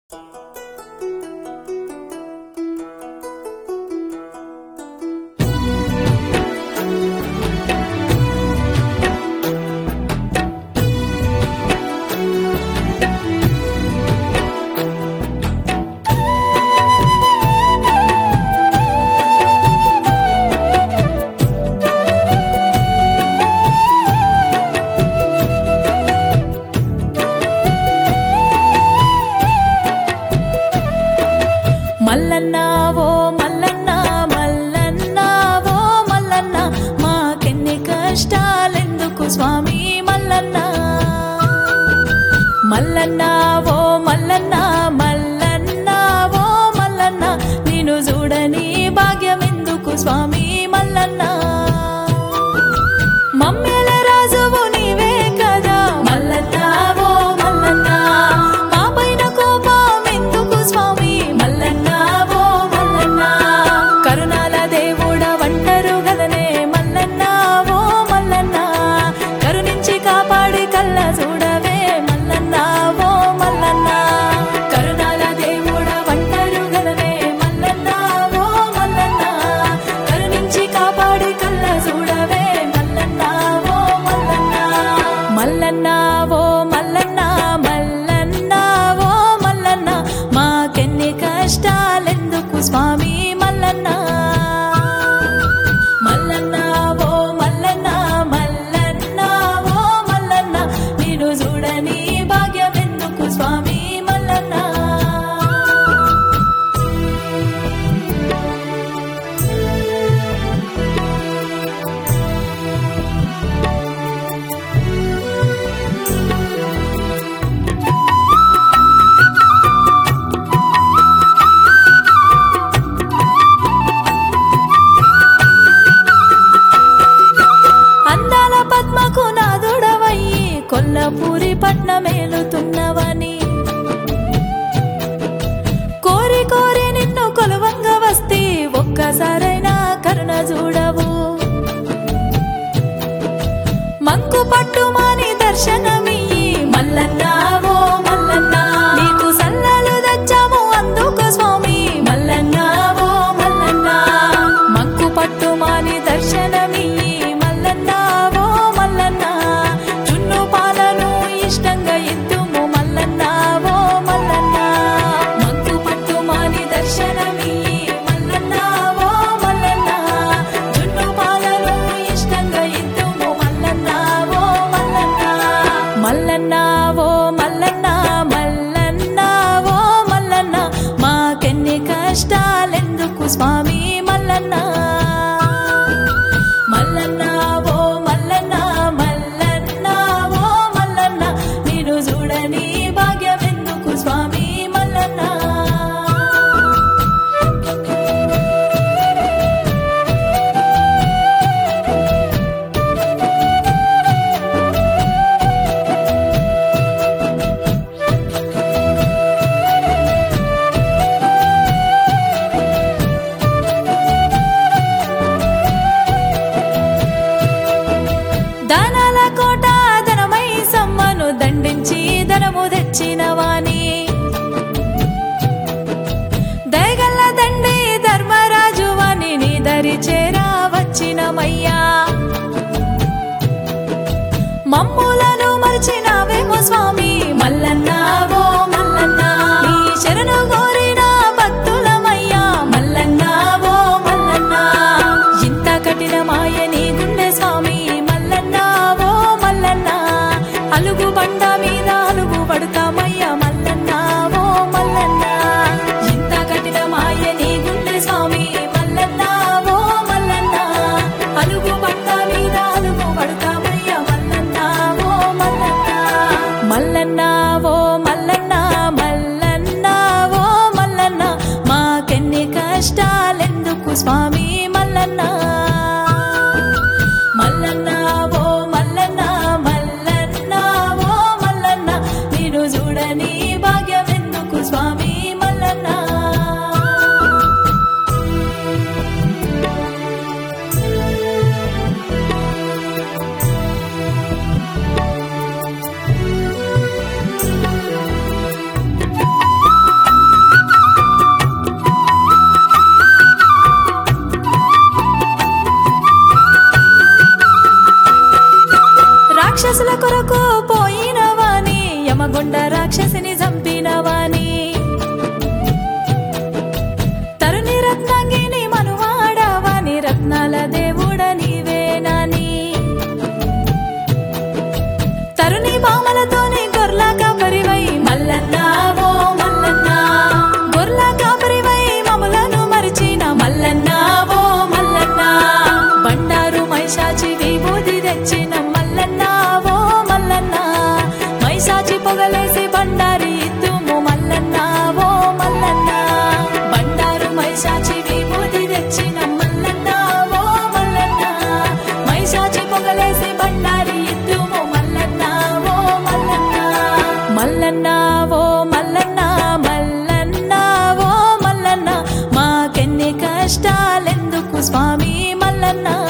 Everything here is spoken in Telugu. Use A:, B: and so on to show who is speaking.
A: మల్లన్న ఓ మల్లన్న మల్లన్న ఓ మల్లన్న మాకెన్ని కష్టాలెందుకు స్వామి మల్లన్న మల్లన్న ఓ మల్లన్న మల్లన్న ఓ మల్లన్న నేను చూడని భాగ్యమెందుకు స్వామి మల్లన్న మమ్మేల రాజువు నీవే కదా మల్లన్న ఓ మల్లన్న మా పైన కోపం ఎందుకు స్వామి మల్లన్న ఓ మల్లన్న కరుణాల దేవుడ వంటరు గదనే మల్లన్న ఓ మల్లన్న కరుణించి కాపాడి కళ్ళ చూడవే మల్లన్న ఓ మల్లన్న కరుణాల దేవుడ వంటరు గదనే మల్లన్న ఓ మల్లన్న కరుణించి కాపాడి కళ్ళ చూడవే మల్లన్న ఓ మల్లన్న మల్లన్న ఓ మల్లన్న మల్లన్న ఓ మల్లన్న మాకెన్ని కష్టాలెందుకు స్వామి మల్లన్న మల్లన్న ఓ మల్లన్న మల్లన్న ఓ మల్లన్న నేను చూడని భాగ్యమెందుకు స్వామి మల్లన్న అందాల పద్మకు నాదుడవయ్యి కొల్లపూరి పట్నమేలుతున్నవని కోరి కోరి నిన్ను కొలవంగ వస్తే ఒక్కసారైనా కరుణ చూడవు మంకు పట్టు మాని దర్శనమియ్యి మల్లన్న ఓ మల్లన్న నీకు సల్లలు తెచ్చాము అందుకు స్వామి మల్లన్న ఓ మల్లన్న మంకు పట్టు మాని దర్శనమియ్యి మల్లన్న ఓ మల్లన్న చున్ను పాలను ఇష్టంగా ఇద్దుము మల్లన్న ఓ మల్లన్న మంకు పట్టు మాని దర్శనమియ్యి మల్లన్న ఓ మల్లన్న చున్ను పాలను ఇష్టంగా ఇద్దుము మల్లన్న ఓ మల్లన్న మల్లన్న ఓ మల్లన్న మల్లన్న ఓ మల్లన్న మాకెన్ని కష్టాలెందుకు స్వామి మల్లన్న మల్లన్న ఓ మల్లన్న మల్లన్న ఓ మల్లన్న నేను చూడని భాగ్యమెందుకు స్వామి మల్లన్న దానాల కోట ధనమై సమ్మను దండించి ధనము తెచ్చిన వాణి దయగల్ల దండి ధర్మరాజు వాణి నీ దరి చేరా వచ్చినమయ్యా మమ్ములను మరిచినావేమో స్వామి మల్లన్న ఓ మల్లన్న నీ శరణు కోరిన భక్తులమయ్యా మల్లన్న ఓ మల్లన్న ఇంత కఠినమాయ నీ గుండె స్వామి మల్లన్న ఓ మల్లన్న అలుగు బండ మీద అలుగు పడతామయ్యా మల్లన్న ఓ మల్లన్న ఇంత కఠినమాయ నీ గుండె స్వామి మల్లన్న ఓ మల్లన్న అలుగు బండ మీద అలుగు పడతామయ్యా మల్లన్న ఓ రాక్షసిని చంపినవాని తరుణి రత్నాంగిని మనువాడవాని రత్నాల దేవుడ నీవేనాని తరుణి బామలతోని గొర్ల కాపరివై మల్లన్న ఓ మల్లన్న గొర్ల కాపరివై మములను మరిచిన మల్లన్న ఓ మల్లన్న బండారు మైసాచి విభూతి తెచ్చిన మల్లన్న ఓ మల్లన్న మైసాచి పొగలేసి బండారి ఇద్దుము మల్లన్న ఓ మల్లన్న బండారు మైసాచి విభూతి తెచ్చిన మల్లన్న ఓ మల్లన్న మైసాచి పొగలేసి బండారి ఇద్దుము మల్లన్న ఓ మల్లన్న మల్లన్న ఓ మల్లన్న మల్లన్న ఓ మల్లన్న మాకెన్ని కష్టాలెందుకు స్వామి మల్లన్న